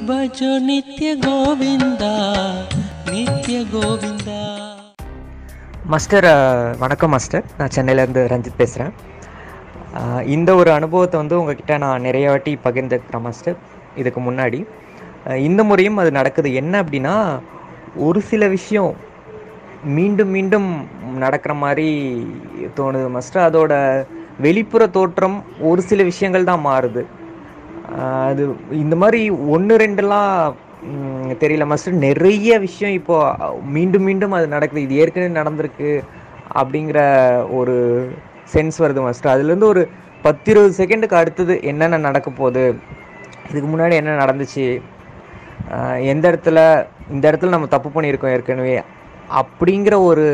ಭಜೋ ನಿತ್ಯ ಗೋವಿಂದ ನಿತ್ಯ ಗೋವಿಂದ மாஸ்டர் அஹ், வணக்கம் மாஸ்டர் நான் சென்னையிலேருந்து ரஞ்சித் பேசுகிறேன் இந்த ஒரு அனுபவத்தை வந்து உங்ககிட்ட நான் நிறைய வாட்டி பகிர்ந்துக்கிறேன் மாஸ்டர் இதுக்கு முன்னாடி அஹ், இந்த முறையும் அது நடக்குது என்ன அப்படின்னா ஒரு சில விஷயம் மீண்டும் மீண்டும் நடக்கிற மாதிரி தோணுது மாஸ்டர் அதோட வெளிப்புற தோற்றம் ஒரு சில விஷயங்கள் தான் மாறுது ஆஹ் அது இந்த மாதிரி ஒன்று ரெண்டுலாம் ம், தெரியல மாஸ்டர் நிறைய விஷயம் இப்போ மீண்டும் மீண்டும் அது நடக்குது இது ஏற்கனவே நடந்திருக்கு அப்படிங்கிற ஒரு சென்ஸ் வருது மாஸ்டர் அதுலேருந்து ஒரு பத்து இருபது செகண்டுக்கு அடுத்தது என்னென்ன நடக்க போகுது இதுக்கு முன்னாடி என்ன நடந்துச்சு ஆஹ் எந்த இடத்துல இந்த இடத்துல நம்ம தப்பு பண்ணியிருக்கோம் ஏற்கனவே அப்படிங்கிற ஒரு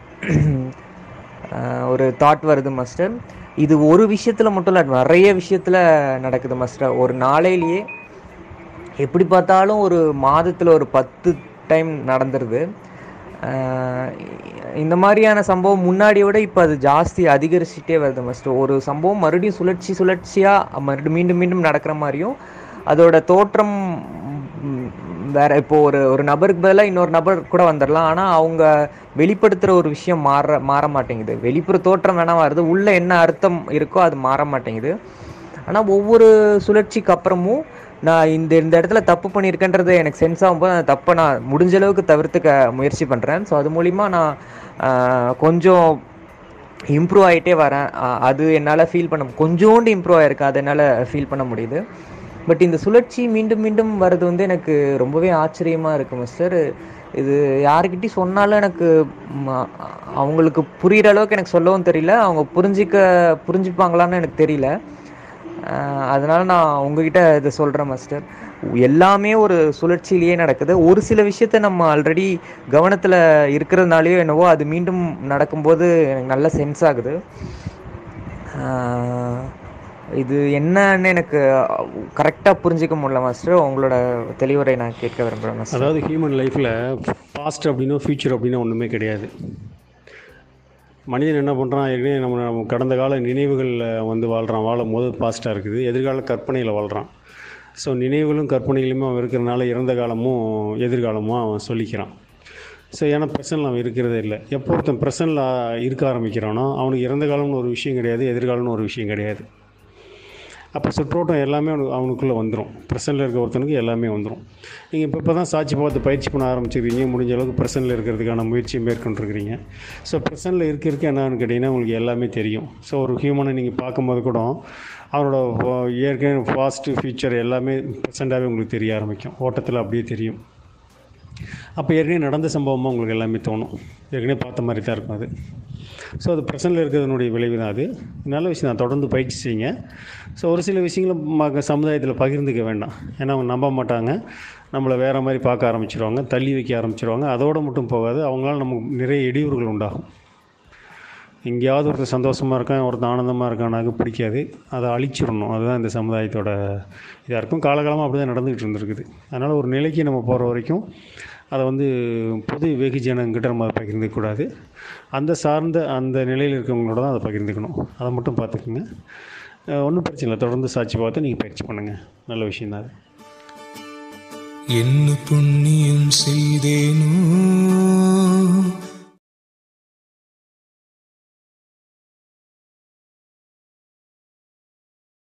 ஆஹ் ஒரு தாட் வருது மாஸ்டர் இது ஒரு விஷயத்தில் மட்டும் இல்லை நிறைய விஷயத்தில் நடக்குது மாஸ்டர் ஒரு நாளையிலேயே எப்படி பார்த்தாலும் ஒரு மாதத்தில் ஒரு பத்து டைம் நடந்துருது ஆஹ் இந்த மாதிரியான சம்பவம் முன்னாடியை விட இப்போ அது ஜாஸ்தி அதிகரிச்சுட்டே வருது மாஸ்டர் ஒரு சம்பவம் மறுபடியும் சுழற்சி சுழற்சியாக மறுபடியும் மீண்டும் மீண்டும் நடக்கிற மாதிரியும் அதோட தோற்றம் ம், வேற இப்போ ஒரு ஒரு நபருக்கு பதிலாக இன்னொரு நபர் கூட வந்துடலாம் ஆனால் அவங்க வெளிப்படுத்துகிற ஒரு விஷயம் மாற மாற மாட்டேங்குது வெளிப்புற தோற்றம் வேணா வருது உள்ள என்ன அர்த்தம் இருக்கோ அது மாற மாட்டேங்குது ஆனால் ஒவ்வொரு சுழற்சிக்கு அப்புறமும் நான் இந்த இந்த இடத்துல தப்பு பண்ணியிருக்கேன்றது எனக்கு சென்ஸ் ஆகும்போது அந்த தப்பை நான் முடிஞ்ச அளவுக்கு தவிர்த்துக்க முயற்சி பண்ணுறேன் ஸோ அது மூலிமா நான் ஆஹ், கொஞ்சம் இம்ப்ரூவ் ஆகிட்டே வரேன் ஆஹ், அது என்னால் ஃபீல் பண்ண கொஞ்சோண்டு இம்ப்ரூவ் ஆகிருக்கு அதை என்னால் ஃபீல் பண்ண முடியுது பட் இந்த சுழற்சி மீண்டும் மீண்டும் வர்றது வந்து எனக்கு ரொம்பவே ஆச்சரியமாக இருக்குது மிஸ்டர் இது யாருக்கிட்டையும் சொன்னாலும் எனக்கு ம், அவங்களுக்கு புரிகிற அளவுக்கு எனக்கு சொல்லவும் தெரியல அவங்க புரிஞ்சிக்க புரிஞ்சுப்பாங்களான்னு எனக்கு தெரியல ஆஹ் அதனால நான் உங்ககிட்ட இதை சொல்கிறேன் மாஸ்டர் எல்லாமே ஒரு சுழற்சியிலேயே நடக்குது ஒரு சில விஷயத்த நம்ம ஆல்ரெடி கவனத்தில் இருக்கிறதுனாலயோ என்னவோ அது மீண்டும் நடக்கும்போது எனக்கு நல்ல சென்ஸ் ஆகுது ஆஹ் இது என்னன்னு எனக்கு கரெக்டாக புரிஞ்சிக்க முடியல மாஸ்டர் உங்களோட தெளிவுரை நான் கேட்க விரும்புகிறேன் மாஸ்டர் அதாவது ஹியூமன் லைஃப்பில் பாஸ்ட் அப்படின்னா ஃப்யூச்சர் அப்படின்னா ஒன்றுமே கிடையாது மனிதன் என்ன பண்ணுறான் ஏற்கனவே நம்ம நம்ம கடந்த கால நினைவுகளில் வந்து வாழ்கிறான் வாழும் போது பாஸ்ட்டாக இருக்குது எதிர்கால கற்பனையில் வாழ்கிறான் ஸோ நினைவுகளும் கற்பனைகளுமே அவன் இருக்கிறனால இறந்த காலமும் எதிர்காலமும் அவன் சொல்லிக்கிறான் ஸோ ஏன்னா ப்ரெசனில் அவன் இருக்கிறதே இல்லை எப்போ ஒருத்தன் ப்ரெசனில் இருக்க ஆரம்பிக்கிறானோ அவனுக்கு இறந்த காலம்னு ஒரு விஷயம் கிடையாது எதிர்காலம்னு ஒரு விஷயம் கிடையாது அப்போ சுற்றோட்டம் எல்லாமே அவனுக்கு அவனுக்குள்ளே வந்துடும் ப்ரெசனில் இருக்க ஒருத்தனுக்கு எல்லாமே வந்துடும் நீங்கள் இப்போ இப்போ தான் சாட்சி பார்த்து பயிற்சி பண்ண ஆரம்பிச்சிருக்கீங்க முடிஞ்ச அளவுக்கு ப்ரெசனில் இருக்கிறதுக்கான முயற்சியை மேற்கொண்டிருக்கிறீங்க ஸோ ப்ரெசனில் இருக்க இருக்க என்னன்னு கேட்டிங்கன்னா உங்களுக்கு எல்லாமே தெரியும் ஸோ ஒரு ஹியூமனை நீங்கள் பார்க்கும்போது கூட அவனோட வ- ஏற்கனவே ஃபாஸ்ட்டு ஃபியூச்சர் எல்லாமே ப்ரெசண்ட்டாகவே உங்களுக்கு தெரிய ஆரம்பிக்கும் ஓட்டத்தில் அப்படியே தெரியும் அப்போ ஏற்கனவே நடந்த சம்பவமாக உங்களுக்கு எல்லாமே தோணும் ஏற்கனவே பார்த்த மாதிரி தான் இருக்கும் அது ஸோ அது ப்ரெசண்டில் இருக்கிறதுனுடைய விளைவு தான் அது நல்ல விஷயம் தான் தொடர்ந்து பயிற்சி செய்யுங்க ஸோ ஒரு சில விஷயங்களை ம சமுதாயத்தில் பகிர்ந்துக்க வேண்டாம் ஏன்னா அவங்க நம்ப மாட்டாங்க நம்மளை வேறு மாதிரி பார்க்க ஆரம்பிச்சிருவாங்க தள்ளி வைக்க ஆரம்பிச்சிருவாங்க அதோடு மட்டும் போகாது அவங்களால நமக்கு நிறைய இடையூறுகள் உண்டாகும் எங்கேயாவது ஒருத்தர் சந்தோஷமாக இருக்கான் ஒருத்தர் ஆனந்தமாக இருக்கானாக்கு பிடிக்காது அதை அழிச்சிடணும் அதுதான் இந்த சமுதாயத்தோட இதாக இருக்கும் காலகாலமாக அப்படி தான் நடந்துகிட்டு இருந்திருக்குது அதனால் ஒரு நிலைக்கு நம்ம போகிற வரைக்கும் அதை வந்து பொது வெகுஜனங்கிட்ட நம்ம அதை பகிர்ந்துக்கூடாது அந்த சார்ந்த அந்த நிலையில் இருக்கவங்களோட தான் அதை பகிர்ந்துக்கணும் அதை மட்டும் பார்த்துக்குங்க ஒன்றும் பிரச்சனை இல்லை தொடர்ந்து சாட்சி பார்த்து நீங்கள் பயிற்சி பண்ணுங்கள் நல்ல விஷயம் தான் அது என்ன புண்ணியம் செய்தேனோ